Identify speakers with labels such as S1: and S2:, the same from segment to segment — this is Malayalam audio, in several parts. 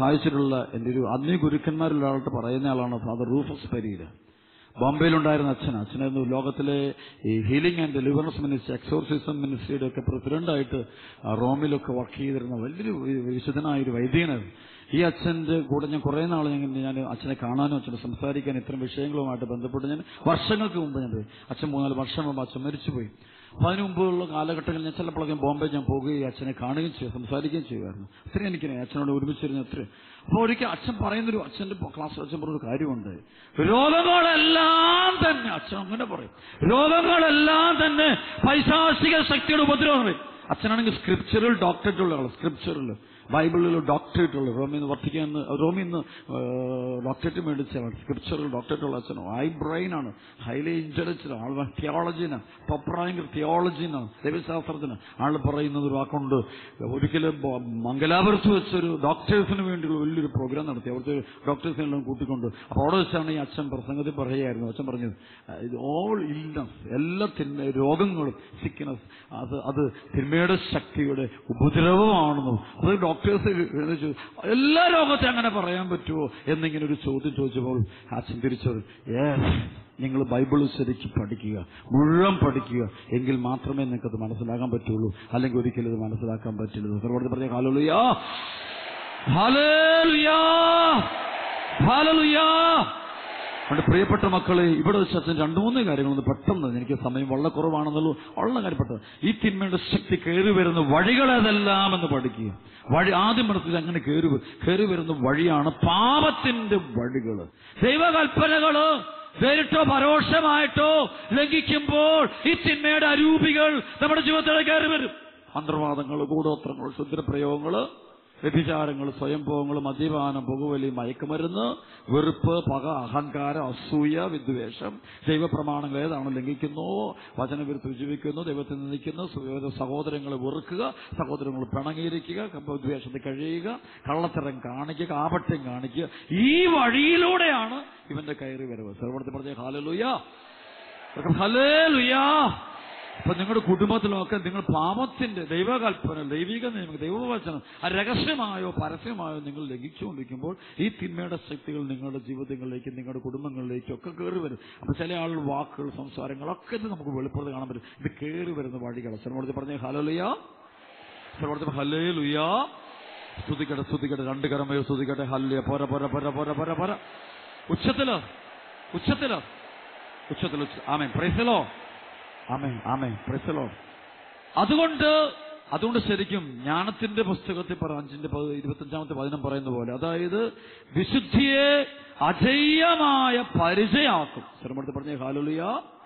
S1: സഹായിച്ചിട്ടുള്ള എൻ്റെ ഒരു ആത്മീയ ഗുരുക്കന്മാരിൽ ഒരാളായിട്ട് പറയുന്ന ആളാണ് ഫാദർ റൂഫസ് പരീര് ബോംബെയിലുണ്ടായിരുന്ന അച്ഛൻ അച്ഛനായിരുന്നു ലോകത്തിലെ ഈ healing and deliverance ministry exorcism മിനിസ്ട്രിയുടെ ഒക്കെ പ്രസിഡന്റായിട്ട് ആ, റോമിലൊക്കെ വർക്ക് ചെയ്തിരുന്ന വലിയൊരു വി- വിശുദ്ധനായ ഒരു വൈദികനായിരുന്നു ഈ അച്ഛന്റെ കൂടെ ഞാൻ കുറേ നാൾ ഞാൻ ഞാൻ അച്ഛനെ കാണാനും അച്ഛനെ സംസാരിക്കാനും ഇത്തരം വിഷയങ്ങളുമായിട്ട് ബന്ധപ്പെട്ട് ഞാൻ വർഷങ്ങൾക്ക് മുമ്പ് ഞാൻ പോയി അച്ഛൻ മൂന്നാല് വർഷം മുമ്പ് അച്ഛൻ മരിച്ചുപോയി അപ്പൊ അതിനു മുമ്പുള്ള കാലഘട്ടങ്ങളിൽ ഞാൻ ചിലപ്പോഴൊക്കെ ബോംബെ ഞാൻ പോകുകയും അച്ഛനെ കാണുകയും ചെയ്യും സംസാരിക്കുകയും ചെയ്യുമായിരുന്നു അത്രയും എനിക്ക് അച്ഛനോട് ഒരുമിച്ചിരുന്ന അത്രയും അപ്പൊ ഒരിക്കൽ അച്ഛൻ പറയുന്നൊരു അച്ഛന്റെ ക്ലാസ്സിൽ അച്ഛൻ പറഞ്ഞൊരു കാര്യമുണ്ട് രോഗങ്ങളെല്ലാം തന്നെ അച്ഛൻ അങ്ങനെ പറയും രോഗങ്ങളെല്ലാം തന്നെ പൈശാചിക ശക്തിയുടെ ഉപദ്രവം അച്ഛനാണെങ്കിൽ സ്ക്രിപ്ചറിൽ ഡോക്ടറേറ്റ് ഉള്ള ആൾ സ്ക്രിപ്ചറിൽ ബൈബിളിൽ ഡോക്ടറേറ്റ് ഉള്ള റോമിന്ന് വർദ്ധിക്കാൻ റോമിന്ന് ഡോക്ടറേറ്റ് മേടിച്ചാണ് സ്ക്രിപ്ചറിൽ ഡോക്ടറേറ്റ് ഉള്ള അച്ഛനോ ഹൈ ബ്രെയിൻ ആണ് ഹൈലി ഇന്റലിജന്റ് ആൾ തിയോളജിനാണ് ടോപ്പ് റാങ്ക് തിയോളജിനാണ് ദൈവശാസ്ത്രത്തിന് ആൾ പറയുന്നത് ഒരു വാക്കുണ്ട് ഒരിക്കലും ബ- മംഗലാപുരത്ത് വെച്ചൊരു ഡോക്ടേഴ്സിന് വേണ്ടിയുള്ള വലിയൊരു പ്രോഗ്രാം നടത്തി അവിടുത്തെ ഡോക്ടേഴ്സിനെല്ലാം കൂട്ടിക്കൊണ്ട് അപ്പോൾ അവിടെ വെച്ചാണ് ഈ അച്ഛൻ പ്രസംഗത്തിൽ പറയുകയായിരുന്നു അച്ഛൻ പറഞ്ഞത് ഇത് ഓൾ ഇൽനസ് എല്ലാ തിന്മ രോഗങ്ങളും സിക്നസ് അത് അത് തിന്മയുടെ ശക്തിയുടെ ഉപദ്രവമാണെന്നും അത് ഡോക്ടേഴ്സ് ചോദിച്ചു എല്ലാ രോഗത്തെ അങ്ങനെ പറയാൻ പറ്റുമോ എന്നിങ്ങനെ ഒരു ചോദ്യം ചോദിച്ചപ്പോൾ അച്ഛൻ തിരിച്ചത് യെസ് നിങ്ങൾ ബൈബിൾ ശരിക്കും പഠിക്കുക മുഴുവൻ പഠിക്കുക എങ്കിൽ മാത്രമേ നിങ്ങൾക്ക് അത് മനസ്സിലാക്കാൻ പറ്റുള്ളൂ അല്ലെങ്കിൽ ഒരിക്കലും ഇത് മനസ്സിലാക്കാൻ പറ്റില്ല സർവോടത്ത് പറഞ്ഞ ഹാലലുയാ ഹാലലുയാ ഹാലലുയാ അതുകൊണ്ട് പ്രിയപ്പെട്ട മക്കളെ ഇവിടെ വെച്ച് അച്ഛൻ രണ്ടു മൂന്ന് കാര്യങ്ങളൊന്ന് പെട്ടെന്ന് എനിക്ക് സമയം വളരെ കുറവാണെന്നുള്ളൂ ഉള്ള കാര്യപ്പെട്ടത് ഈ തിന്മയുടെ ശക്തി കയറി വരുന്ന വഴികളതെല്ലാം എന്ന് പഠിക്കുക വഴി ആദ്യം മനസ്സിൽ അങ്ങനെ കയറി വ- കയറി വരുന്ന വഴിയാണ് പാപത്തിന്റെ വഴികള് ദൈവകൽപ്പനകള് നേരിട്ടോ പരോക്ഷമായിട്ടോ ലംഘിക്കുമ്പോൾ ഈ തിന്മയുടെ അരൂപികൾ നമ്മുടെ ജീവിതത്തിലേക്ക് കയറി വരും അന്തർവാദങ്ങൾ കൂടോത്രങ്ങൾ ശുദ്രപ്രയോഗങ്ങള് വ്യഭിചാരങ്ങൾ സ്വയംഭോഗങ്ങൾ മദ്യപാനം പുകവലി മയക്കുമരുന്ന് വെറുപ്പ് പക അഹങ്കാരം അസൂയ വിദ്വേഷം ദൈവപ്രമാണങ്ങൾ ഏതാണ് ലംഘിക്കുന്നു വചനവിരുദ്ധ ജീവിക്കുന്നു ദൈവത്തിൽ നിന്ദിക്കുന്നു സു- സഹോദരങ്ങളെ വെറുക്കുക സഹോദരങ്ങൾ പിണങ്ങിയിരിക്കുക വിദ്വേഷത്തിൽ കഴിയുക കള്ളത്തരം കാണിക്കുക കാപട്യം കാണിക്കുക ഈ വഴിയിലൂടെയാണ് ഇവന്റെ കയറി വരവ് സർവടത്തിൽ പറഞ്ഞ ഹാലലുയ ഹലേലുയാ അപ്പൊ നിങ്ങളുടെ കുടുംബത്തിലൊക്കെ നിങ്ങൾ പാപത്തിന്റെ ദൈവകൽപ്പന ദൈവിക നിയമം ദൈവവചനം ആ രഹസ്യമായോ പരസ്യമായോ നിങ്ങൾ ലംഘിച്ചുകൊണ്ടിരിക്കുമ്പോൾ ഈ തിന്മയുടെ ശക്തികൾ നിങ്ങളുടെ ജീവിതങ്ങളിലേക്ക് നിങ്ങളുടെ കുടുംബങ്ങളിലേക്കും ഒക്കെ കയറി വരും അപ്പൊ ചില ആളുകൾ വാക്കുകൾ സംസാരങ്ങളൊക്കെ ഇത് നമുക്ക് വെളിപ്പെടുത്തി കാണാൻ പറ്റും ഇത് കയറി വരുന്ന വഴികൾ ശ്രമത്തിൽ പറഞ്ഞ ഹലോലിയ ശ്രമത്തിൽ ഹലേ ലുയാ സ്തുതിക്കട്ടെ സ്തുതിക്കട്ടെ രണ്ട് കരമയോ സ്തുതിക്കട്ടെ ഹല്ലിയ പോര പോര പോര പോര പോര പോര ഉച്ചത്തില് ഉച്ചത്തില് ഉച്ചത്തില് ഉച്ച ആമേൻ പ്രൈസലോ ആമേൻ ആമേൻ പ്രൈസലോ അതുകൊണ്ട് അതുകൊണ്ട് ശരിക്കും ജ്ഞാനത്തിന്റെ പുസ്തകത്തിൽ പറ അഞ്ചിന്റെ പതി- ഇരുപത്തഞ്ചാമത്തെ വചനം പറയുന്ന പോലെ അതായത് വിശുദ്ധിയെ അജയ്യമായ പരിചയാക്കും ശ്രമത്തിൽ പറഞ്ഞ ഹാലലുയ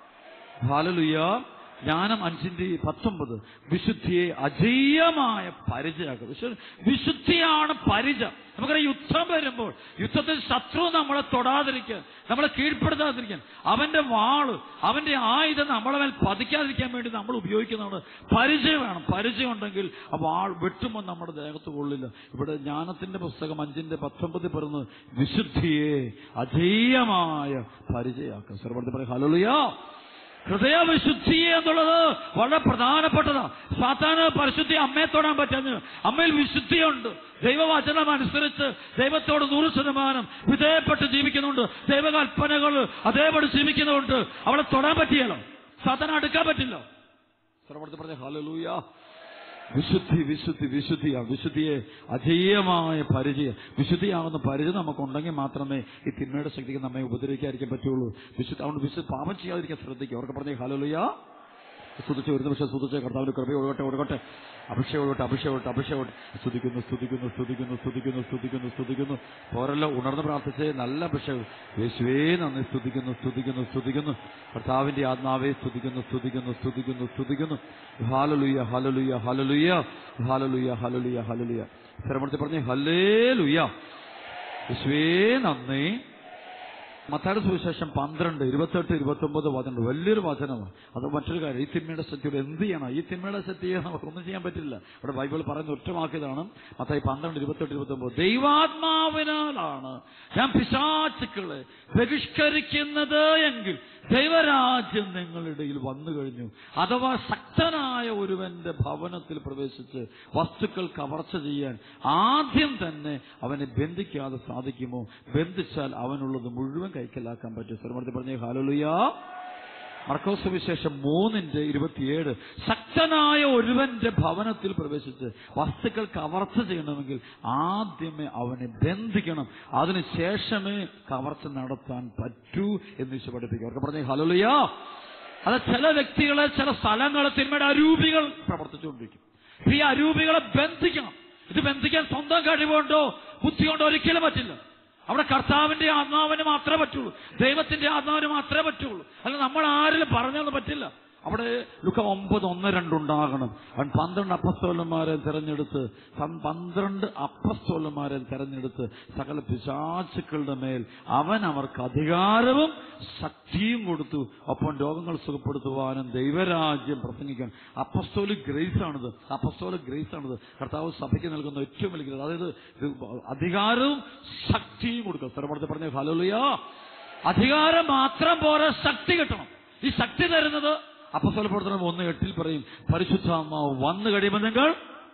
S1: ഹാലലുയ ജ്ഞാനം അഞ്ചിന്റെ പത്തൊമ്പത് വിശുദ്ധിയെ അജയ്യമായ പരിചയാക്കും വിശു വിശുദ്ധിയാണ് പരിച നമുക്കറിയാം യുദ്ധം വരുമ്പോൾ യുദ്ധത്തിൽ ശത്രു നമ്മളെ തൊടാതിരിക്കാൻ നമ്മളെ കീഴ്പ്പെടുത്താതിരിക്കാൻ അവന്റെ വാള് അവന്റെ ആയുധം നമ്മളെ മേൽ പതിക്കാതിരിക്കാൻ വേണ്ടി നമ്മൾ ഉപയോഗിക്കുന്നതാണ് പരിചയം വേണം പരിചയം ഉണ്ടെങ്കിൽ ആ വാൾ വെട്ടുമ്പോൾ നമ്മുടെ ദേഹത്ത് കൊള്ളില്ല ഇവിടെ ജ്ഞാനത്തിന്റെ പുസ്തകം അഞ്ചിന്റെ പത്തൊമ്പതിൽ പറയുന്നത് വിശുദ്ധിയെ അജയ്യമായ പരിചയാക്കും സർവത്തിൽ പറയും ഹലോളിയാ ഹൃദയവിശുദ്ധി എന്നുള്ളത് വളരെ പ്രധാനപ്പെട്ടതാ സാത്താന് പരിശുദ്ധി അമ്മയെ തൊടാൻ പറ്റുന്നു അമ്മയിൽ വിശുദ്ധിയുണ്ട് ദൈവവചനം അനുസരിച്ച് ദൈവത്തോട് നൂറ് ശതമാനം വിധേയപ്പെട്ട് ജീവിക്കുന്നുണ്ട് ദൈവകൽപ്പനകൾ അതേപടി ജീവിക്കുന്നുണ്ട് അവളെ തൊടാൻ പറ്റിയല്ലോ സാത്താൻ അടുക്കാൻ പറ്റില്ല സർവടത്ത് പറഞ്ഞ ഹലലൂയ വിശുദ്ധി വിശുദ്ധി വിശുദ്ധിയാണ് വിശുദ്ധിയെ അജയ്യമായ പരിചയം വിശുദ്ധിയാവുന്ന പരിചയം നമുക്കുണ്ടെങ്കിൽ മാത്രമേ ഈ തിന്മയുടെ ശക്തിക്ക് നമ്മെ ഉപദ്രവിക്കാതിരിക്കാൻ പറ്റുള്ളൂ വിശുദ്ധ അതുകൊണ്ട് വിശുദ്ധ പാപം ചെയ്യാതിരിക്കാൻ ശ്രദ്ധിക്കുക അവർക്ക് പറഞ്ഞേ ഹലോലുയ സ്തുതിച്ച് ഒരു നിമിഷം സ്തുതിച്ച് കർത്താവിന് കൃപ ഒഴുകട്ടെ ഒഴുകട്ടെ അഭിഷേകം ഒഴുകട്ടെ അഭിഷേകം ഒഴുകട്ടെ അഭിഷേകം ഒഴുകട്ടെ സ്തുതിക്കുന്നു സ്തുതിക്കുന്നു സ്തുതിക്കുന്നു സ്തുതിക്കുന്നു സ്തുതിക്കുന്നു സ്തുതിക്കുന്നു പോരല്ലോ ഉണർന്ന് പ്രാർത്ഥിച്ച് നല്ല അഭിഷേകം യേശുവേ നന്ദി സ്തുതിക്കുന്നു സ്തുതിക്കുന്നു സ്തുതിക്കുന്നു കർത്താവിന്റെ ആത്മാവെ സ്തുതിക്കുന്നു സ്തുതിക്കുന്നു സ്തുതിക്കുന്നു സ്തുതിക്കുന്നു ഹാലലുയ ഹലലുയ ഹലലുയ ഹലലുയ ഹലലുയ ഹലലുയ ശ്രമത്തിൽ പറഞ്ഞേ ഹലേ ലുയ യേശുവേ നന്ദി മത്തായുടെ സുവിശേഷം പന്ത്രണ്ട് ഇരുപത്തെട്ട് ഇരുപത്തി ഒമ്പത് വചനം വലിയൊരു വചനമാണ് അത് മറ്റൊരു കാര്യം ഈ തിന്മയുടെ ശക്തിയോട് എന്ത് ചെയ്യണം ഈ തിന്മയുടെ ശക്തിയെ നമുക്കൊന്നും ചെയ്യാൻ പറ്റില്ല ഇവിടെ ബൈബിൾ പറയുന്ന ഒറ്റമാക്കിയതാണ് മത്തായി പന്ത്രണ്ട് ഇരുപത്തെട്ട് ഇരുപത്തി ഒമ്പത് ദൈവാത്മാവിനാലാണ് ഞാൻ പിശാചുക്കളെ ബഹിഷ്കരിക്കുന്നത് എങ്കിൽ ദൈവരാജ്യം നിങ്ങളുടെ ഇടയിൽ വന്നു കഴിഞ്ഞു അഥവാ ശക്തനായ ഒരുവന്റെ ഭവനത്തിൽ പ്രവേശിച്ച് വസ്തുക്കൾ കവർച്ച ചെയ്യാൻ ആദ്യം തന്നെ അവനെ ബന്ധിക്കാതെ സാധിക്കുമോ ബന്ധിച്ചാൽ അവനുള്ളത് മുഴുവൻ കൈക്കലാക്കാൻ പറ്റും ശ്രമത്തിൽ പറഞ്ഞേ ഹാലലുയാ മർക്കോസ് വിശേഷം മൂന്നിന്റെ ഇരുപത്തിയേഴ് ശക്തനായ ഒരുവന്റെ ഭവനത്തിൽ പ്രവേശിച്ച് വസ്തുക്കൾ കവർച്ച ചെയ്യണമെങ്കിൽ ആദ്യമേ അവനെ ബന്ധിക്കണം അതിനുശേഷമേ കവർച്ച നടത്താൻ പറ്റൂ എന്ന് ഈശോ പഠിപ്പിക്കും അവർക്ക് പറഞ്ഞേ ഹലോലിയാ അത് ചില വ്യക്തികളെ ചില സ്ഥലങ്ങളെ തിന്മയുടെ അരൂപികൾ പ്രവർത്തിച്ചുകൊണ്ടിരിക്കും ഈ അരൂപികളെ ബന്ധിക്കണം ഇത് ബന്ധിക്കാൻ സ്വന്തം കഴിവുകൊണ്ടോ ബുദ്ധി കൊണ്ടോ ഒരിക്കലും പറ്റില്ല അവിടെ കർത്താവിന്റെ ആത്മാവിന് മാത്രമേ പറ്റുള്ളൂ ദൈവത്തിന്റെ ആത്മാവിന് മാത്രമേ പറ്റുള്ളൂ അല്ല നമ്മൾ ആരിലും പറഞ്ഞൊന്നും പറ്റില്ല അവിടെ ലുക്ക ഒമ്പത് ഒന്ന് രണ്ടുണ്ടാകണം അവൻ പന്ത്രണ്ട് അപ്പസ്തോലന്മാരെ തെരഞ്ഞെടുത്ത് പൻ- പന്ത്രണ്ട് അപ്പസ്തോലന്മാരെ തെരഞ്ഞെടുത്ത് സകല പിശാചുക്കളുടെ മേൽ അവൻ അവർക്ക് അധികാരവും ശക്തിയും കൊടുത്തു ഒപ്പം രോഗങ്ങൾ സുഖപ്പെടുത്തുവാനും ദൈവരാജ്യം പ്രസംഗിക്കാൻ അപ്പസ്തോലിക് ഗ്രേസ് ആണിത് അപ്പസ്തോലിക് ഗ്രേസ് ആണിത് കർത്താവ് സഭയ്ക്ക് നൽകുന്ന ഏറ്റവും വലിയ ഗ്രേസ് അതായത് ഇത് അധികാരവും ശക്തിയും കൊടുക്കുക സ്ഥലപ്പെടുത്തി പറഞ്ഞ ഹലോലിയ അധികാരം മാത്രം പോരാ ശക്തി കിട്ടണം ഈ ശക്തി തരുന്നത് അപ്പസ്തോല പ്രവർത്തനം ഒന്ന് എട്ടിൽ പറയും പരിശുദ്ധാത്മാവ് വന്നു കഴിയുമ്പോൾ നിങ്ങൾ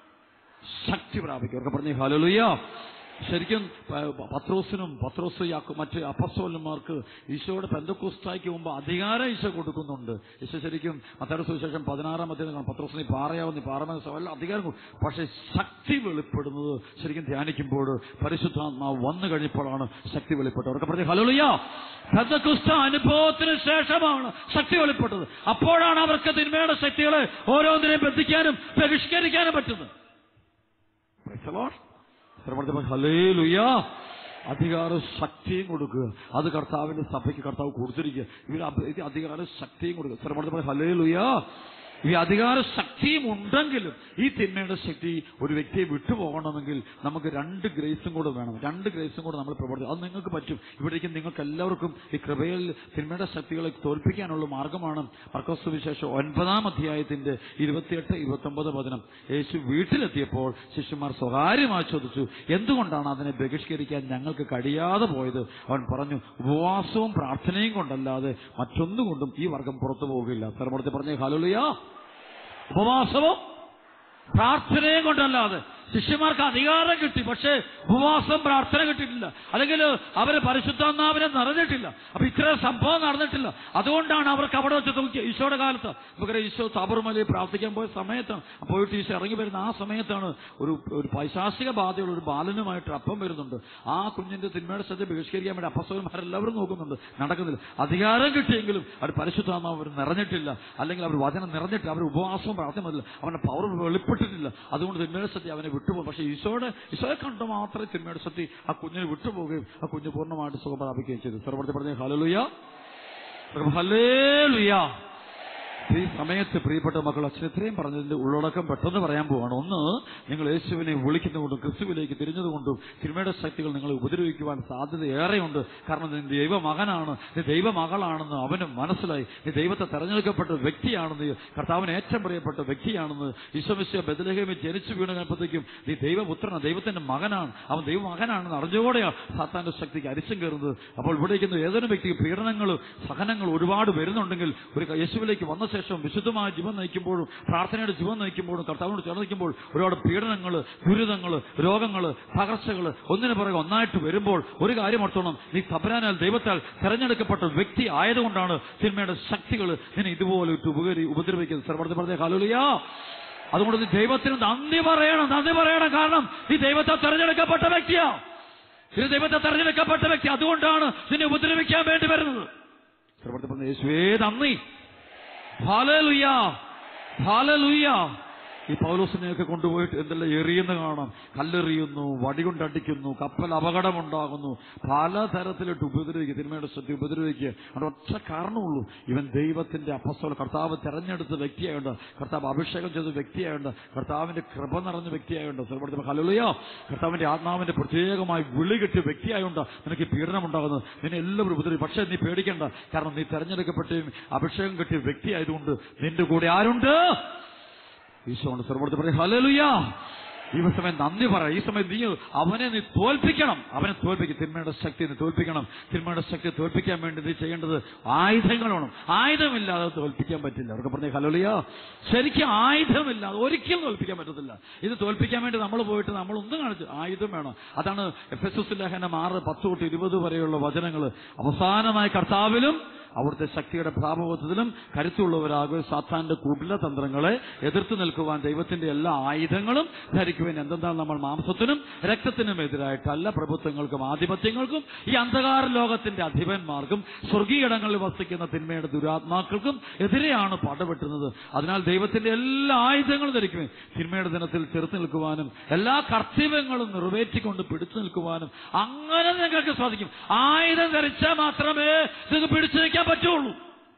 S1: ശക്തി പ്രാപിക്കും അവർക്ക് പറഞ്ഞു ഹലോലുയ്യ ശരിക്കും പ- പത്രോസിനും പത്രോസ് യാക്കോ മറ്റ് അപ്പസ്തോലന്മാർക്ക് ഈശോയുടെ പെന്തക്കുസ്തായ്ക്ക് മുമ്പ് അധികാരം ഈശോ കൊടുക്കുന്നുണ്ട് ഈശോ ശരിക്കും മത്തയുടെ സുവിശേഷം പതിനാറാം അധ്യായം പത്രോസിന് പാറയാവുന്ന പാറമ എല്ലാം അധികാരം കൊടുക്കും. പക്ഷേ ശക്തി വെളിപ്പെടുന്നത് ശരിക്കും ധ്യാനിക്കുമ്പോൾ പരിശുദ്ധാത്മാവ് വന്നു കഴിഞ്ഞപ്പോഴാണ് ശക്തി വെളിപ്പെട്ടത് അവർക്ക് പറഞ്ഞു ഹലോലുയ്യ പെന്തക്കുസ്ത അനുഭവത്തിന് ശേഷമാണ് ശക്തി വെളിപ്പെട്ടത് അപ്പോഴാണ് അവർക്ക് തിന്മയുടെ ശക്തികളെ ഓരോന്നിനെയും ബന്ധിക്കാനും ബഹിഷ്കരിക്കാനും പറ്റുന്നത് Praise the Lord. ശ്രമത്തിൽ ഹലേലുയാ അധികാര ശക്തിയും കൊടുക്കുക അത് കർത്താവിന്റെ സഭയ്ക്ക് കർത്താവ് കൊടുത്തിരിക്കുക ഇവർ അഭ- ഇത് അധികാര ശക്തിയും കൊടുക്കുക ശ്രമത്തിൽ ഹലേലുയാ ഈ അധികാര ശക്തിയും ഉണ്ടെങ്കിലും ഈ തിന്മയുടെ ശക്തി ഒരു വ്യക്തിയെ വിട്ടുപോകണമെങ്കിൽ നമുക്ക് രണ്ട് ഗ്രേസും കൂടെ വേണം രണ്ട് ഗ്രേസും കൂടെ നമ്മൾ പ്രവർത്തിക്കും അത് നിങ്ങൾക്ക് പറ്റും ഇവിടേക്ക് നിങ്ങൾക്ക് എല്ലാവർക്കും ഈ കൃപയിൽ തിന്മയുടെ ശക്തികളെ തോൽപ്പിക്കാനുള്ള മാർഗമാണ് മർക്കോസ് വിശേഷം ഒൻപതാം അധ്യായത്തിന്റെ ഇരുപത്തിയെട്ട് ഇരുപത്തി ഒമ്പത് പതിനം യേശു വീട്ടിലെത്തിയപ്പോൾ ശിഷ്യന്മാർ സ്വകാര്യമായി ചോദിച്ചു എന്തുകൊണ്ടാണ് അതിനെ ബഹിഷ്കരിക്കാൻ ഞങ്ങൾക്ക് കഴിയാതെ പോയത് അവൻ പറഞ്ഞു ഉപവാസവും പ്രാർത്ഥനയും കൊണ്ടല്ലാതെ മറ്റൊന്നുകൊണ്ടും ഈ വർഗം പുറത്തു പോകില്ല സർമ്മടത്തിൽ പറഞ്ഞ ഹലോലിയാ ഉപവാസവും പ്രാർത്ഥനയും കൊണ്ടല്ലാതെ ശിഷ്യന്മാർക്ക് അധികാരം കിട്ടി പക്ഷേ ഉപവാസം പ്രാർത്ഥന കിട്ടിയിട്ടില്ല അല്ലെങ്കിൽ അവര് പരിശുദ്ധാത്മാവിനെ നിറഞ്ഞിട്ടില്ല അപ്പൊ ഇത്ര സംഭവം നടന്നിട്ടില്ല അതുകൊണ്ടാണ് അവർക്ക് അവിടെ വെച്ച് നോക്കി ഈശോയുടെ കാലത്ത് നമുക്കറിയാം ഈശോ താബർമലയിൽ പ്രാർത്ഥിക്കാൻ പോയ സമയത്താണ് പോയിട്ട് ഈശോ ഇറങ്ങി വരുന്ന ആ സമയത്താണ് ഒരു ഒരു പൈശാസിക ബാധയുള്ള ഒരു ബാലനുമായിട്ട് അപ്പം വരുന്നുണ്ട് ആ കുഞ്ഞിന്റെ തിന്മയുടെ ശ്രദ്ധ ബഹിഷ്കരിക്കാൻ വേണ്ടി അപ്പസ്വരന്മാരെല്ലാവരും നോക്കുന്നുണ്ട് നടക്കുന്നില്ല അധികാരം കിട്ടിയെങ്കിലും അവർ പരിശുദ്ധാത്മാവ് അവർ നിറഞ്ഞിട്ടില്ല അല്ലെങ്കിൽ അവർ വചനം നിറഞ്ഞിട്ടില്ല അവർ ഉപവാസവും പ്രാർത്ഥനയില്ല അവന്റെ പവർ വെളിപ്പെട്ടിട്ടില്ല അതുകൊണ്ട് തിന്മയുടെ ശക്തി അവനെ വിട്ടുപോകും പക്ഷേ ഈശോയുടെ ഈശോയെ കണ്ട് മാത്രമേ തിന്മയുടെ ശക്തി ആ കുഞ്ഞിനെ വിട്ടുപോവുകയും ആ കുഞ്ഞ് പൂർണ്ണമായിട്ട് സുഖം പ്രാപിക്കുകയും ചെയ്തു സർവർത്തി പറഞ്ഞ ഹലോലുയ ഹലേലുയ ഈ സമയത്ത് പ്രിയപ്പെട്ട മക്കൾ അച്ഛൻ ഇത്രയും പറഞ്ഞതിന്റെ ഉള്ളടക്കം പെട്ടെന്ന് പറയാൻ പോവാണ് ഒന്ന് നിങ്ങൾ യേശുവിനെ വിളിക്കുന്നതുകൊണ്ടും ക്രിസ്തുവിലേക്ക് തിരിഞ്ഞതുകൊണ്ടും തിരുമയുടെ ശക്തികൾ നിങ്ങളെ ഉപദ്രവിക്കുവാൻ സാധ്യത ഏറെയുണ്ട് കാരണം നീ ദൈവമകനാണ് നീ ദൈവമകളാണെന്ന് അവന് മനസ്സിലായി നീ ദൈവത്തെ തെരഞ്ഞെടുക്കപ്പെട്ട വ്യക്തിയാണെന്ന് കർത്താവിന് ഏറ്റവും പ്രിയപ്പെട്ട വ്യക്തിയാണെന്ന് ഈശ്വമിശ്യ ബദലഹേമി ജനിച്ചു വീണ് കഴിഞ്ഞപ്പോഴത്തേക്കും നീ ദൈവപുത്രനാണ് ദൈവത്തിന്റെ മകനാണ് അവൻ ദൈവമകനാണെന്ന് അറിഞ്ഞുകൂടെയാണ് സാത്താന്റെ ശക്തിക്ക് അരിശം കയറുന്നത് അപ്പോൾ ഇവിടെ ഇരിക്കുന്ന ഏതൊരു വ്യക്തിക്ക് പീഡനങ്ങൾ സഹനങ്ങൾ ഒരുപാട് വരുന്നുണ്ടെങ്കിൽ ഒരു യേശുവിലേക്ക് വന്ന ശേഷം വിശുദ്ധമായ ജീവൻ നയിക്കുമ്പോഴും പ്രാർത്ഥനയുടെ ജീവൻ നയിക്കുമ്പോഴും കർത്താവിനോട് ചേർന്ന് നിൽക്കുമ്പോൾ ഒരുപാട് പീഡനങ്ങൾ ദുരിതങ്ങൾ രോഗങ്ങൾ പകർച്ചകൾ ഒന്നിനു പുറകെ ഒന്നായിട്ട് വരുമ്പോൾ ഒരു കാര്യം ഓർത്തോണം നീ തപരാനാൽ ദൈവത്താൽ തെരഞ്ഞെടുക്കപ്പെട്ട വ്യക്തി ആയതുകൊണ്ടാണ് തിന്മയുടെ ശക്തികൾ നിന്നെ ഇതുപോലെ ഇട്ട് ഉപകരി ഉപദ്രവിക്കുന്നത് സർവർത്തി പറഞ്ഞ കാലോലിയാ അതുകൊണ്ട് നീ ദൈവത്തിന് നന്ദി പറയണം നന്ദി പറയണം കാരണം നീ ദൈവത്തെ തെരഞ്ഞെടുക്കപ്പെട്ട വ്യക്തിയാ ഇത് ദൈവത്തെ തെരഞ്ഞെടുക്കപ്പെട്ട വ്യക്തി അതുകൊണ്ടാണ് നിന്നെ ഉപദ്രവിക്കാൻ വേണ്ടി വരുന്നത് സർവർത്തി പറഞ്ഞ യേശുവേ നന്ദി ഹാലലുയ്യ ഹാലലുയ്യ ഈ പൗലോസിനെയൊക്കെ കൊണ്ടുപോയിട്ട് എന്തെല്ലാം എറിയുന്ന കാണാം കല്ലെറിയുന്നു വടികൊണ്ടടിക്കുന്നു കപ്പൽ അപകടമുണ്ടാകുന്നു പലതരത്തിലിട്ട് ഉപദ്രവിക്കുക തിന്മയുടെ ശ്രദ്ധ ഉപദ്രവിക്കുക അവിടെ ഒറ്റ കാരണമുള്ളൂ ഇവൻ ദൈവത്തിന്റെ അപ്പസ്തോല കർത്താവ് തെരഞ്ഞെടുത്ത വ്യക്തിയായുണ്ട് കർത്താവ് അഭിഷേകം ചെയ്ത വ്യക്തിയായുണ്ട് കർത്താവിന്റെ കൃപ നിറഞ്ഞ വ്യക്തിയായുണ്ട് സർവ്വത്തിൽ ഹലലുയോ കർത്താവിന്റെ ആത്മാവിന്റെ പ്രത്യേകമായി വിളി കിട്ടിയ വ്യക്തിയായുണ്ട് നിനക്ക് ഈ പീഡനം ഉണ്ടാകുന്നത് നിന്നെ എല്ലാവരും ഉപദ്രവിക്കും പക്ഷേ നീ പേടിക്കണ്ട കാരണം നീ തെരഞ്ഞെടുക്കപ്പെട്ട അഭിഷേകം കിട്ടിയ വ്യക്തിയായതുകൊണ്ട് നിന്റെ കൂടെ ആരുണ്ട് ഈശോണ്ട് സർവ്വത്തിൽ പറയും ഹലലുയാ ഈ സമയം നന്ദി പറ ഈ സമയം നീ അവനെ നീ തോൽപ്പിക്കണം അവനെ തോൽപ്പിക്കും തിന്മയുടെ ശക്തി നീ തോൽപ്പിക്കണം തിന്മയുടെ ശക്തി തോൽപ്പിക്കാൻ വേണ്ടി നീ ചെയ്യേണ്ടത് ആയുധങ്ങൾ വേണം ആയുധമില്ലാതെ തോൽപ്പിക്കാൻ പറ്റില്ല അവർക്ക് പറഞ്ഞ ഹലോലിയോ ശരിക്കും ആയുധമില്ലാതെ ഒരിക്കലും തോൽപ്പിക്കാൻ പറ്റത്തില്ല ഇത് തോൽപ്പിക്കാൻ വേണ്ടി നമ്മൾ പോയിട്ട് നമ്മൾ ഒന്നും കാണിച്ചു ആയുധം വേണം അതാണ് എഫ് എസ് എസ് ലേഖനം ആറ് പത്ത് തൊട്ട് ഇരുപത് വരെയുള്ള വചനങ്ങൾ അവസാനമായി കർത്താവിലും അവിടുത്തെ ശക്തിയുടെ പ്രാഭവത്വത്തിലും കരുത്തുള്ളവരാകും സാത്താന്റെ കുടില തന്ത്രങ്ങളെ എതിർത്ത് നിൽക്കുവാൻ ദൈവത്തിന്റെ എല്ലാ ആയുധങ്ങളും ധരിക്കുവാൻ എന്തെന്നാൽ നമ്മൾ മാംസത്തിനും രക്തത്തിനും എതിരായിട്ടല്ല പ്രഭുത്വങ്ങൾക്കും ആധിപത്യങ്ങൾക്കും ഈ അന്ധകാര ലോകത്തിന്റെ അധിപന്മാർക്കും സ്വർഗീയടങ്ങളിൽ വസിക്കുന്ന തിന്മയുടെ ദുരാത്മാക്കൾക്കും എതിരെയാണ് പടവെട്ടുന്നത് അതിനാൽ ദൈവത്തിന്റെ എല്ലാ ആയുധങ്ങളും ധരിക്കുവാൻ തിന്മയുടെ ദിനത്തിൽ ചെറുത്ത് നിൽക്കുവാനും എല്ലാ കർത്തവ്യങ്ങളും നിറവേറ്റിക്കൊണ്ട് പിടിച്ചു നിൽക്കുവാനും അങ്ങനെ നിങ്ങൾക്ക് സാധിക്കും ആയുധം ധരിച്ചാൽ മാത്രമേ നിങ്ങൾക്ക് പിടിച്ചു നിൽക്കാൻ പറ്റുള്ളൂ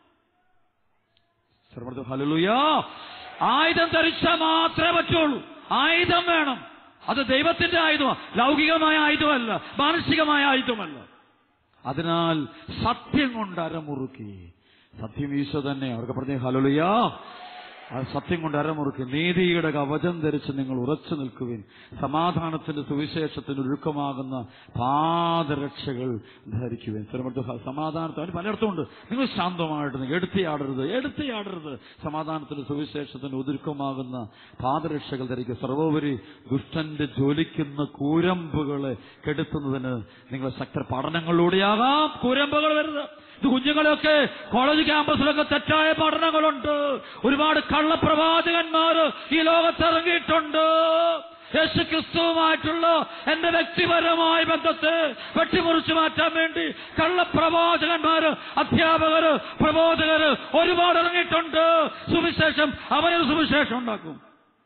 S1: സർവ്വ ഹല്ലേലൂയാ. ആയുധം ധരിച്ചാൽ മാത്രമേ പറ്റുള്ളൂ ആയുധം വേണം അത് ദൈവത്തിന്റെ ആയുധമാണ് ലൗകികമായ ആയുധമല്ല മാനസികമായ ആയുധമല്ല അതിനാൽ സത്യം കൊണ്ട് അരമുറുക്കി സത്യം ഈശോ തന്നെ അവർക്ക് പറഞ്ഞ ഹലുലിയാ ആ സത്യം കൊണ്ട് അരമുറുക്കി നീതിയുടെ കവചം ധരിച്ച് നിങ്ങൾ ഉറച്ചു നിൽക്കുവിൻ സമാധാനത്തിന്റെ സുവിശേഷത്തിന് ഒഴുക്കമാകുന്ന പാദരക്ഷകൾ ധരിക്കുവിൻ ശ്രമത്ത് സമാധാനത്തിന് പലയിടത്തുമുണ്ട് നിങ്ങൾ ശാന്തമായിട്ട് നിങ്ങൾ എടുത്തിയാടരുത് എടുത്തിയാടരുത് സമാധാനത്തിന്റെ സുവിശേഷത്തിന് ഒതുക്കമാകുന്ന പാദരക്ഷകൾ ധരിക്കുക സർവോപരി ദുഷ്ടന്റെ ജ്വലിക്കുന്ന കൂരമ്പുകളെ കെടുത്തുന്നതിന് നിങ്ങൾ ശക്ത പഠനങ്ങളിലൂടെയാകാം കൂരമ്പുകൾ വരുന്നത് ഇത് കുഞ്ഞുങ്ങളെയൊക്കെ കോളേജ് ക്യാമ്പസിലൊക്കെ തെറ്റായ പഠനങ്ങളുണ്ട് ഒരുപാട് കള്ളപ്രവാചകന്മാർ ഈ ലോകത്തിറങ്ങിയിട്ടുണ്ട് യേശു ക്രിസ്തുവുമായിട്ടുള്ള എന്റെ വ്യക്തിപരമായ ബന്ധത്തെ വെട്ടിമുറിച്ചു മാറ്റാൻ വേണ്ടി കള്ളപ്രവാചകന്മാര് അധ്യാപകര് പ്രബോധകര് ഒരുപാട് ഇറങ്ങിയിട്ടുണ്ട് സുവിശേഷം അവരൊരു സുവിശേഷം ഉണ്ടാക്കും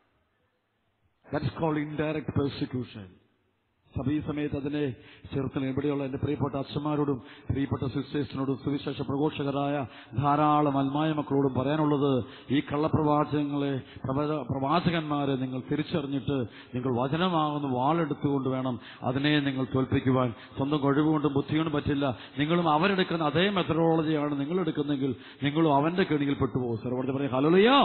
S1: ദാറ്റ്സ് കോൾഡ് ഇൻഡയറക്ട് പെർസിക്യൂഷൻ സഭ ഈ സമയത്ത് അതിനെ ചെറുത്തിന് ഇവിടെയുള്ള എന്റെ പ്രിയപ്പെട്ട അച്ഛന്മാരോടും പ്രിയപ്പെട്ട സിസ്റ്റേഴ്സിനോടും സുവിശേഷ പ്രഘോഷകരായ ധാരാളം അൽമായ മക്കളോടും പറയാനുള്ളത് ഈ കള്ളപ്രവാചകങ്ങളെ പ്രവച- പ്രവാചകന്മാരെ നിങ്ങൾ തിരിച്ചറിഞ്ഞിട്ട് നിങ്ങൾ വചനമാകുന്ന വാളെടുത്തുകൊണ്ട് വേണം അതിനെ നിങ്ങൾ തോൽപ്പിക്കുവാൻ സ്വന്തം കഴിവുകൊണ്ടും ബുദ്ധികൊണ്ടും പറ്റില്ല നിങ്ങളും അവരെടുക്കുന്ന അതേ മെത്തഡോളജിയാണ് നിങ്ങൾ എടുക്കുന്നെങ്കിൽ നിങ്ങളും അവന്റെ കെണിയിൽ പെട്ടുപോകും സാർ അവിടെ പറയും ഹലോലിയോ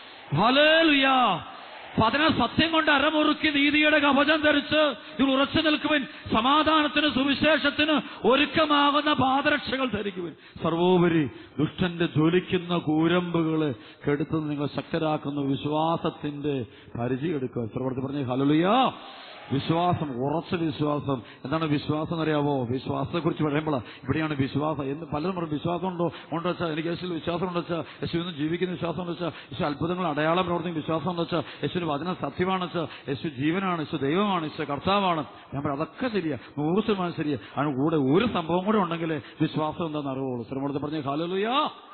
S1: ഹലേലുയാ അപ്പൊ അതിനാൽ സത്യം കൊണ്ട് അരമുറുക്കി നീതിയുടെ കവചം ധരിച്ച് നിങ്ങൾ ഉറച്ചു നിൽക്കുവിൻ സമാധാനത്തിന് സുവിശേഷത്തിന് ഒരുക്കമാകുന്ന പാദരക്ഷകൾ ധരിക്കുവിൻ സർവോപരി ദുഷ്ടന്റെ ജ്വലിക്കുന്ന കൂരമ്പുകളെ കെടുത്ത് നിങ്ങൾ ശക്തരാക്കുന്ന വിശ്വാസത്തിന്റെ പരിചയം എടുക്കുക സർവർത്തി പറഞ്ഞ ഹലുലിയാ വിശ്വാസം ഉറച്ച വിശ്വാസം എന്താണ് വിശ്വാസം എന്നറിയാവോ വിശ്വാസത്തെ കുറിച്ച് പറയുമ്പോൾ ഇവിടെയാണ് വിശ്വാസം എന്ന് പലരും പറയും വിശ്വാസം ഉണ്ടോ ഉണ്ടോ വെച്ചാൽ എനിക്ക് യേശുവിൽ വിശ്വാസം ഉണ്ടോ വെച്ചാൽ യേശു ഇന്ന് ജീവിക്കുന്ന വിശ്വാസം ഉണ്ടോ വെച്ചാൽ യേശു അത്ഭുതങ്ങൾ അടയാളം പ്രവർത്തിക്കുന്ന വിശ്വാസം ഉണ്ടോ വെച്ചാൽ യേശുവിന് വചനം സത്യമാണ് വെച്ചാൽ യേശു ജീവനാണ് യേശു ദൈവമാണ് യേശു കർത്താവാണ് ഞാൻ പറയും അതൊക്കെ ശരിയാ നൂറ് ശതമാനം ശരിയാ അതിന് കൂടെ ഒരു സംഭവം കൂടെ ഉണ്ടെങ്കിലേ വിശ്വാസം എന്താണെന്ന് അറിവുള്ളൂ ശ്രമത്തെ പറഞ്ഞ ഹാലലുയാ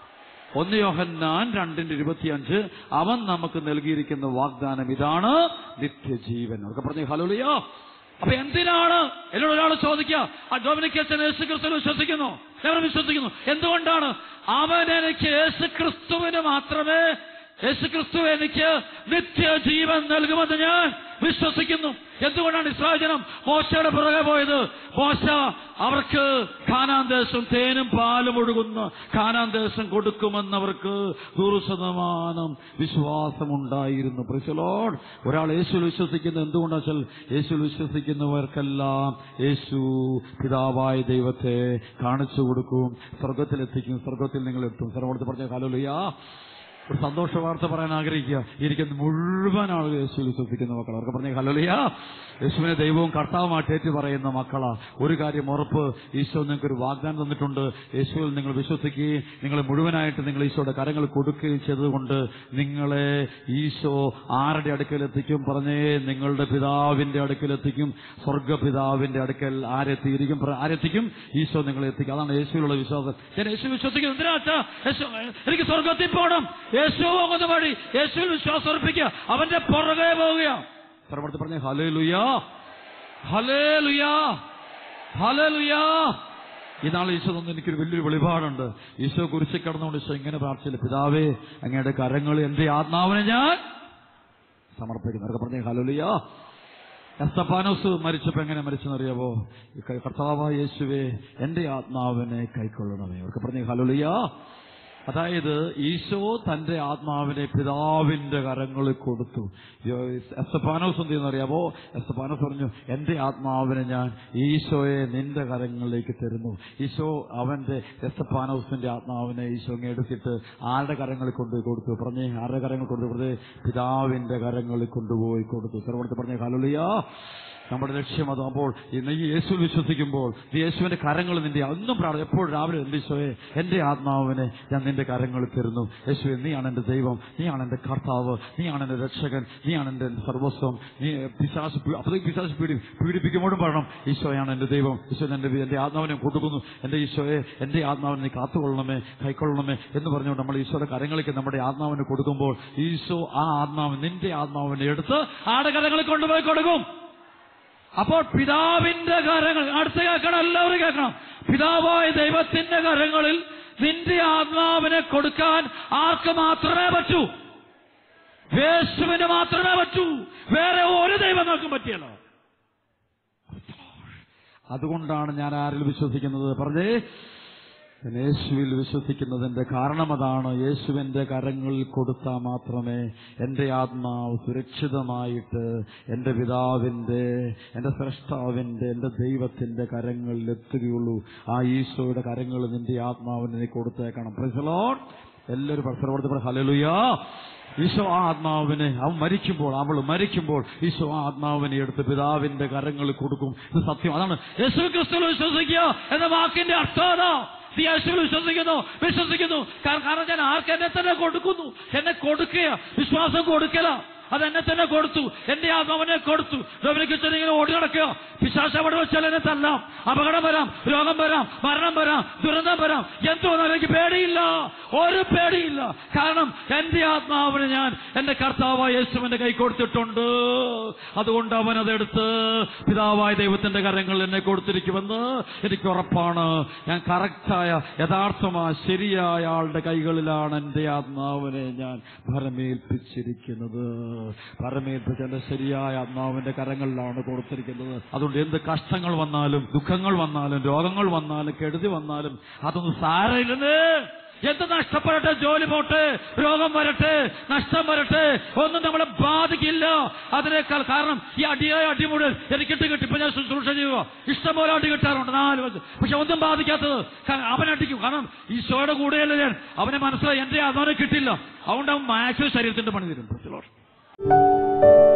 S1: ഒന്ന് യോഹന്നാൻ രണ്ടിന്റെ ഇരുപത്തിയഞ്ച് അവൻ നമുക്ക് നൽകിയിരിക്കുന്ന വാഗ്ദാനം ഇതാണ് നിത്യജീവൻ അവർക്ക് പറഞ്ഞു ഹലോലിയോ അപ്പൊ എന്തിനാണ് എന്നോട് ഒരാൾ ചോദിക്കുക ആ ഡൊമിനിക് അച്ഛൻ യേശു ക്രിസ്തു വിശ്വസിക്കുന്നു ഞങ്ങൾ വിശ്വസിക്കുന്നു എന്തുകൊണ്ടാണ് അവൻ എനിക്ക് യേശു ക്രിസ്തുവിന് മാത്രമേ യേശു ക്രിസ്തു എനിക്ക് നിത്യജീവൻ നൽകുമെന്ന് ഞാൻ വിശ്വസിക്കുന്നു എന്തുകൊണ്ടാണ് ഇസ്രായേൽ ജനം മോശയുടെ പുറകെ പോയത് മോശ അവർക്ക് ഖാനാൻ ദേശം തേനും പാലും ഒഴുകുന്ന ഖാനാൻ ദേശം കൊടുക്കുമെന്നവർക്ക് നൂറ് ശതമാനം വിശ്വാസമുണ്ടായിരുന്നു പ്രിസലോഡ് ഒരാൾ യേശു വിശ്വസിക്കുന്നത് എന്തുകൊണ്ടാ വെച്ചാൽ യേശു വിശ്വസിക്കുന്നവർക്കെല്ലാം യേശു പിതാവായ ദൈവത്തെ കാണിച്ചു കൊടുക്കും സ്വർഗത്തിലെത്തിക്കും സ്വർഗത്തിൽ നിങ്ങൾ എത്തും സർവോടത്ത് പറഞ്ഞ കാലോലിയാ ഒരു സന്തോഷ വാർത്ത പറയാൻ ആഗ്രഹിക്കുക ഇരിക്കുന്ന മുഴുവൻ ആളുകൾ യേശു വിശ്വസിക്കുന്ന മക്കൾ അവർക്ക് പറഞ്ഞ ഹലോലിയ യേശുവിനെ ദൈവവും കർത്താവുമായിട്ട് ഏറ്റു പറയുന്ന മക്കളാ ഒരു കാര്യം ഉറപ്പ് ഈശോ നിങ്ങൾക്ക് ഒരു വാഗ്ദാനം തന്നിട്ടുണ്ട് യേശുവിൽ നിങ്ങൾ വിശ്വസിക്കുകയും നിങ്ങളെ മുഴുവനായിട്ട് നിങ്ങൾ ഈശോയുടെ കരങ്ങൾ കൊടുക്കുകയും ചെയ്തതുകൊണ്ട് നിങ്ങളെ ഈശോ ആരുടെ അടുക്കലെത്തിക്കും പറഞ്ഞേ നിങ്ങളുടെ പിതാവിന്റെ അടുക്കലെത്തിക്കും സ്വർഗപിതാവിന്റെ അടുക്കൽ ആരെത്തിയിരിക്കും പ്ര- ആരെത്തിക്കും ഈശോ നിങ്ങളെ എത്തിക്കും അതാണ് യേശുവിലുള്ള വിശ്വാസം ഞാൻ യേശു വിശ്വസിക്കുന്നു എന്തിനാ അച്ഛാ? യേശു എനിക്ക് സ്വർഗത്തിൽ പോകണം യേശു പോകുന്ന വഴി യേശുവിൽ വിശ്വാസം അർപ്പിക്കുക അവന്റെ പുറകെ പോവുക സർവ്വത്ത് പറഞ്ഞ ഹലേ ലുയാ ഹലേ ലുയാ ഹലേ ലുയാ ഇന്നാൾ ഈശോ തന്ന എനിക്കൊരു വലിയൊരു വെളിപാടുണ്ട് ഈശോ കുരിശി കിടന്നുകൊണ്ട് ഈശോ ഇങ്ങനെ പ്രാർത്ഥിച്ചില്ല പിതാവേ അങ്ങയുടെ കരങ്ങൾ എന്റെ ആത്മാവിനെ ഞാൻ സമർപ്പിക്കുന്നു അവർക്ക് പറഞ്ഞ ഹലോലിയാ എസ്തപ്പാനോസ് മരിച്ചപ്പോ എങ്ങനെ മരിച്ചെന്നറിയാവോ ഈ ക- കർത്താവായ യേശുവേ എന്റെ ആത്മാവിനെ കൈക്കൊള്ളണമേ അവർക്ക് പറഞ്ഞ ഹലോലിയാ അതായത് ഈശോ തന്റെ ആത്മാവിനെ പിതാവിന്റെ കരങ്ങളിൽ കൊടുത്തു എസ്തപാനോസ് എന്ത് ചെയ്യുന്ന അറിയാമോ എസ്തപാനോസ് പറഞ്ഞു എന്റെ ആത്മാവിനെ ഞാൻ ഈശോയെ നിന്റെ കരങ്ങളിലേക്ക് തരുന്നു ഈശോ അവന്റെ എസ്തപാനോസിന്റെ ആത്മാവിനെ ഈശോ അങ്ങ് എടുത്തിട്ട് ആരുടെ കരങ്ങളിൽ കൊണ്ടുപോയി കൊടുത്തു പറഞ്ഞേ ആരുടെ കരങ്ങളിൽ കൊണ്ടുപോയി പിതാവിന്റെ കരങ്ങളിൽ കൊണ്ടുപോയി കൊടുത്തു സർവടത്ത് പറഞ്ഞേ ഹലുലിയാ നമ്മുടെ ലക്ഷ്യം അതാകുമ്പോൾ ഇന്ന് ഈ യേശു വിശ്വസിക്കുമ്പോൾ ഈ യേശുവിന്റെ കരങ്ങൾ നിന്റെ ഒന്നും പ്രാർത്ഥന എപ്പോഴും രാവിലെ എന്റെ ഈശോയെ എന്റെ ആത്മാവിനെ ഞാൻ നിന്റെ കരങ്ങളിൽ തരുന്നു യേശു നീയാണ് എന്റെ ദൈവം നീയാണ് എന്റെ കർത്താവ് നീയാണ് എന്റെ രക്ഷകൻ നീയാണ് എന്റെ സർവസ്വം നീ പിശാസ് പീ- അപ്പോൾ ഈ പിശാസ് പീഡി പീഡിപ്പിക്കുമ്പോഴും പറയണം ഈശോയാണ് എന്റെ ദൈവം ഈശോ എന്റെ എന്റെ ആത്മാവിനെ കൊടുക്കുന്നു എന്റെ ഈശോയെ എന്റെ ആത്മാവിനെ നീ കാത്തുകൊള്ളണമേ കൈക്കൊള്ളണമേ എന്ന് പറഞ്ഞുകൊണ്ട് നമ്മൾ ഈശോയുടെ കരങ്ങളിലേക്ക് നമ്മുടെ ആത്മാവിനെ കൊടുക്കുമ്പോൾ ഈശോ ആ ആത്മാവ് നിന്റെ ആത്മാവിനെ എടുത്ത് ആടെ കരങ്ങളിൽ കൊണ്ടുപോയി കൊടുക്കും അപ്പോൾ പിതാവിന്റെ കരങ്ങൾ അടുത്ത കേൾക്കണം എല്ലാവരും കേൾക്കണം പിതാവായ ദൈവത്തിന്റെ കരങ്ങളിൽ നിന്റെ ആത്മാവിനെ കൊടുക്കാൻ ആർക്ക് മാത്രമേ പറ്റൂ യേശുവിന് മാത്രമേ പറ്റൂ വേറെ ഒരു ദൈവങ്ങൾക്കും പറ്റിയല്ലോ അതുകൊണ്ടാണ് ഞാൻ ആരിൽ വിശ്വസിക്കുന്നത് പറഞ്ഞേ ഞാൻ യേശുവിൽ വിശ്വസിക്കുന്നതിന്റെ കാരണം അതാണ് യേശുവിന്റെ കരങ്ങളിൽ കൊടുത്താൽ മാത്രമേ എന്റെ ആത്മാവ് സുരക്ഷിതമായിട്ട് എന്റെ പിതാവിന്റെ എന്റെ സ്രഷ്ടാവിന്റെ എന്റെ ദൈവത്തിന്റെ കരങ്ങളിൽ എത്തുകയുള്ളൂ ആ ഈശോയുടെ കരങ്ങളിൽ നിന്റെ ആത്മാവിനെ നീ കൊടുത്തേക്കണം പ്രസലോൺ എല്ലാവരും പ്രസരപ്പെടുത്തപ്പെടെ ഹലലുയാ ഈശോ ആ ആത്മാവിനെ അവൻ മരിക്കുമ്പോൾ അവൾ മരിക്കുമ്പോൾ ഈശോ ആ ആത്മാവിനെ എടുത്ത് പിതാവിന്റെ കരങ്ങളിൽ കൊടുക്കും ഇത് സത്യം അതാണ് യേശു ക്രിസ്തു വിശ്വസിക്കുക എന്ന വാക്കിന്റെ അർത്ഥം അതാ നീ യേശുവിൽ വിശ്വസിക്കുന്നു വിശ്വസിക്കുന്നു കാരണം കാരണം ഞാൻ ആർക്ക് എന്നെ തന്നെ കൊടുക്കുന്നു എന്നെ കൊടുക്കുക വിശ്വാസം കൊടുക്കല അത് എന്നെ തന്നെ കൊടുത്തു എന്റെ ആത്മാവിനെ കൊടുത്തു ഡൊമിനിക്ക് ഇങ്ങനെ ഓടി നടക്കുക പിശാശ അവിടെ വെച്ചാൽ എന്നെ തല്ലാം അപകടം വരാം രോഗം വരാം മരണം വരാം ദുരന്തം വരാം എന്തു വന്നാലും എനിക്ക് പേടിയില്ല ഒരു പേടിയില്ല കാരണം എന്റെ ആത്മാവിനെ ഞാൻ എന്റെ കർത്താവായ യേശുവിന്റെ കൈ കൊടുത്തിട്ടുണ്ട് അതുകൊണ്ട് അവൻ അതെടുത്ത് പിതാവായ ദൈവത്തിന്റെ കരങ്ങളിൽ എന്നെ കൊടുത്തിരിക്കുമെന്ന് എനിക്ക് ഉറപ്പാണ് ഞാൻ കറക്റ്റായ യഥാർത്ഥമായ ശരിയായ ആളുടെ കൈകളിലാണ് എന്റെ ആത്മാവിനെ ഞാൻ ഭരമേൽപ്പിച്ചിരിക്കുന്നത് ഭരമേൽപ്പിച്ച എന്റെ ശരിയായ ആത്മാവിന്റെ കരങ്ങളിലാണ് കൊടുത്തിരിക്കുന്നത് അതുകൊണ്ട് എന്ത് കഷ്ടങ്ങൾ വന്നാലും ദുഃഖങ്ങൾ വന്നാലും രോഗങ്ങൾ വന്നാലും കെടുതി വന്നാലും അതൊന്നും സാരമില്ലെന്ന് എന്ത് നഷ്ടപ്പെടട്ടെ ജോലി പോട്ടെ രോഗം വരട്ടെ നഷ്ടം വരട്ടെ ഒന്നും നമ്മളെ ബാധിക്കില്ല അതിനേക്കാൾ കാരണം ഈ അടിയായ അടി മുഴുവൻ എനിക്കിട്ട് കിട്ടി ഇപ്പൊ ഞാൻ ശുശ്രൂഷ ചെയ്യുക ഇഷ്ടംപോലെ അടി കിട്ടാറുണ്ട് നാല് വർഷം പക്ഷെ ഒന്നും ബാധിക്കാത്തത് കാരണം അവൻ അടിക്കും കാരണം ഈശോയുടെ കൂടെയല്ല ഞാൻ അവനെ മനസ്സിലായി എന്റെ അവനെ കിട്ടില്ല അതുകൊണ്ട് അവൻ മാക്സിമം ശരീരത്തിന്റെ പണി തരും